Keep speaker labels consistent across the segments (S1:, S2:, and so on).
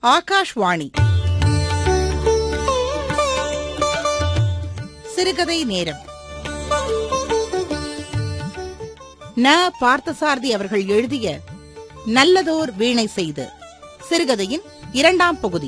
S1: ஆகாஷ்வாணி சிறுகதை நேரம் ந பார்த்தசாரதி அவர்கள் எழுதிய நல்லதோர் வீணை செய்து சிறுகதையின் இரண்டாம் பகுதி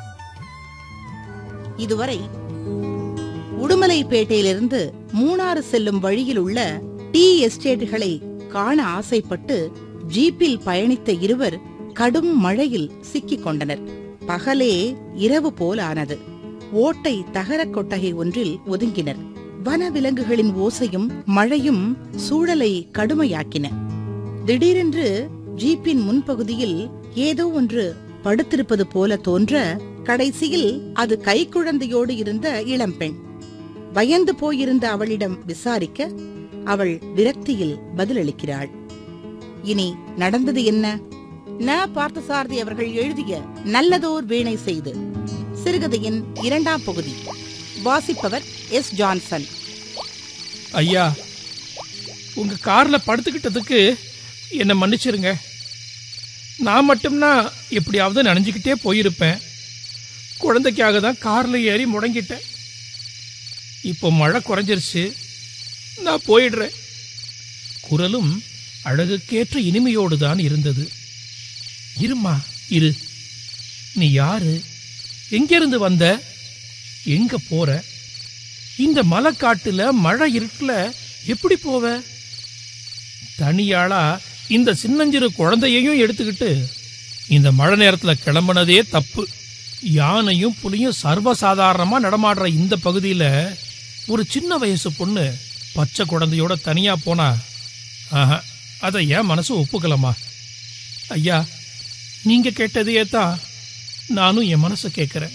S1: இதுவரை உடுமலைப்பேட்டையிலிருந்து மூணாறு செல்லும் வழியில் உள்ள டீ எஸ்டேட்டுகளை காண ஆசைப்பட்டு ஜீப்பில் பயணித்த இருவர் கடும் மழையில் சிக்கிக் கொண்டனர் பகலே இரவு போல் ஆனது ஓட்டை தகரக் கொட்டகை ஒன்றில் ஒதுங்கினர் வனவிலங்குகளின் ஓசையும் மழையும் சூழலை கடுமையாக்கின திடீரென்று ஜீப்பின் முன்பகுதியில் ஏதோ ஒன்று படுத்திருப்பது போல தோன்ற கடைசியில் அது கைக்குழந்தையோடு இருந்த இளம்பெண் பயந்து போயிருந்த அவளிடம் விசாரிக்க அவள் விரக்தியில் பதிலளிக்கிறாள் இனி நடந்தது என்ன ந பார்த்தசாரதி அவர்கள் எழுதிய நல்லதோர் வீணை செய்து சிறுகதையின் இரண்டாம் பகுதி வாசிப்பவர் எஸ் ஜான்சன்
S2: ஐயா உங்க கார்ல படுத்துக்கிட்டதுக்கு என்னை மன்னிச்சிருங்க நான் மட்டும்னா எப்படியாவது நனைஞ்சுக்கிட்டே போயிருப்பேன் குழந்தைக்காக தான் கார்ல ஏறி முடங்கிட்டேன் இப்போ மழை குறைஞ்சிருச்சு நான் போயிடுறேன் குரலும் அழகுக்கேற்ற இனிமையோடு தான் இருந்தது இருமா இரு நீ யாரு எங்கிருந்து வந்த எங்க போற இந்த மலைக்காட்டுல மழை இருட்டுல எப்படி போவ தனியாளா இந்த சின்னஞ்சிறு குழந்தையையும் எடுத்துக்கிட்டு இந்த மழை நேரத்துல கிளம்புனதே தப்பு யானையும் புலியும் சர்வசாதாரணமா நடமாடுற இந்த பகுதியில ஒரு சின்ன வயசு பொண்ணு பச்சை குழந்தையோட தனியா போனா ஆஹா அதை என் மனசு ஒப்புக்கலமா ஐயா நீங்க கேட்டதையே தான் நானும் என் மனசை கேட்கிறேன்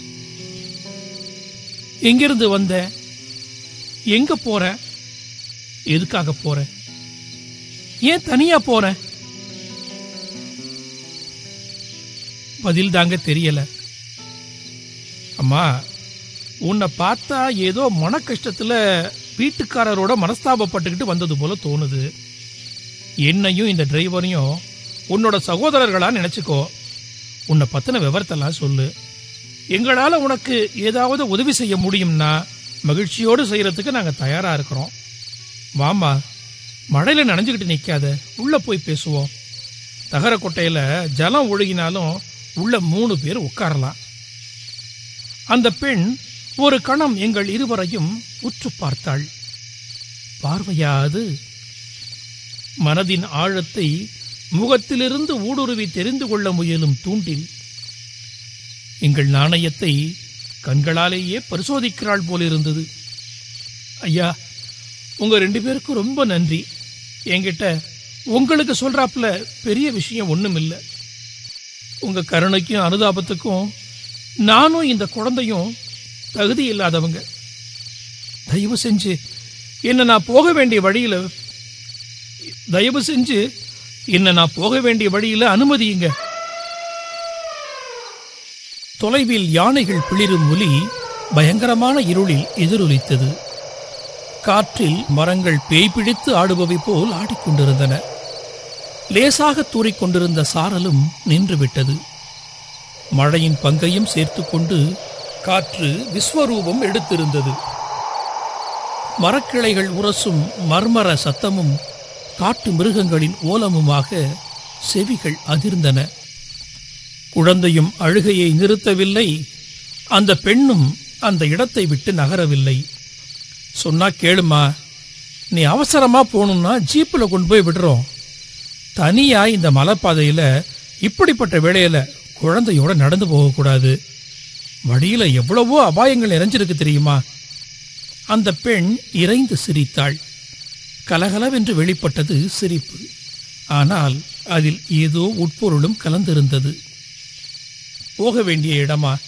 S2: எங்கிருந்து வந்த எங்க போற எதுக்காக போற ஏன் தனியா போற பதில் தாங்க தெரியல அம்மா உன்னை பார்த்தா ஏதோ மன கஷ்டத்துல வீட்டுக்காரரோட மனஸ்தாபப்பட்டுக்கிட்டு வந்தது போல தோணுது என்னையும் இந்த டிரைவரையும் உன்னோட சகோதரர்களா நினைச்சுக்கோ உன்னை பத்தின விவரத்தெல்லாம் சொல்லு எங்களால உனக்கு ஏதாவது உதவி செய்ய முடியும்னா மகிழ்ச்சியோடு செய்யறதுக்கு நாங்க தயாரா இருக்கிறோம் வாமா மழையில நனைஞ்சுக்கிட்டு நிக்காத உள்ள போய் பேசுவோம் தகர கொட்டையில ஜலம் ஒழுகினாலும் உள்ள மூணு பேர் உட்காரலாம் அந்த பெண் ஒரு கணம் எங்கள் இருவரையும் உற்று பார்த்தாள் பார்வையாது மனதின் ஆழத்தை முகத்திலிருந்து ஊடுருவி தெரிந்து கொள்ள முயலும் தூண்டில் எங்கள் நாணயத்தை கண்களாலேயே பரிசோதிக்கிறாள் போலிருந்தது ஐயா உங்க ரெண்டு பேருக்கும் ரொம்ப நன்றி என்கிட்ட உங்களுக்கு சொல்றாப்புல பெரிய விஷயம் ஒண்ணும் இல்லை உங்க கருணைக்கும் அனுதாபத்துக்கும் நானும் இந்த குழந்தையும் தகுதி இல்லாதவங்க தயவு செஞ்சு என்ன நான் போக வேண்டிய வழியில தயவு செஞ்சு என்ன நான் போக வேண்டிய வழியில அனுமதியுங்க தொலைவில் யானைகள் பிளிரும் ஒலி பயங்கரமான இருளில் எதிரொலித்தது காற்றில் மரங்கள் பேய் பிடித்து ஆடுபவை போல் ஆடிக்கொண்டிருந்தன லேசாக தூறிக்கொண்டிருந்த சாரலும் நின்றுவிட்டது மழையின் பங்கையும் சேர்த்துக்கொண்டு காற்று விஸ்வரூபம் எடுத்திருந்தது மரக்கிளைகள் உரசும் மர்மர சத்தமும் காட்டு மிருகங்களின் ஓலமுமாக செவிகள் அதிர்ந்தன குழந்தையும் அழுகையை நிறுத்தவில்லை அந்த பெண்ணும் அந்த இடத்தை விட்டு நகரவில்லை சொன்னா கேளுமா நீ அவசரமா போகணும்னா ஜீப்ல கொண்டு போய் விடுறோம் தனியா இந்த மலைப்பாதையில இப்படிப்பட்ட வேளையில குழந்தையோட நடந்து போகக்கூடாது வழியில எவ்வளவோ அபாயங்கள் நிறைஞ்சிருக்கு தெரியுமா அந்த பெண் இறைந்து சிரித்தாள் கலகலவென்று வெளிப்பட்டது சிரிப்பு ஆனால் அதில் ஏதோ உட்பொருளும் கலந்திருந்தது போக வேண்டிய இடமா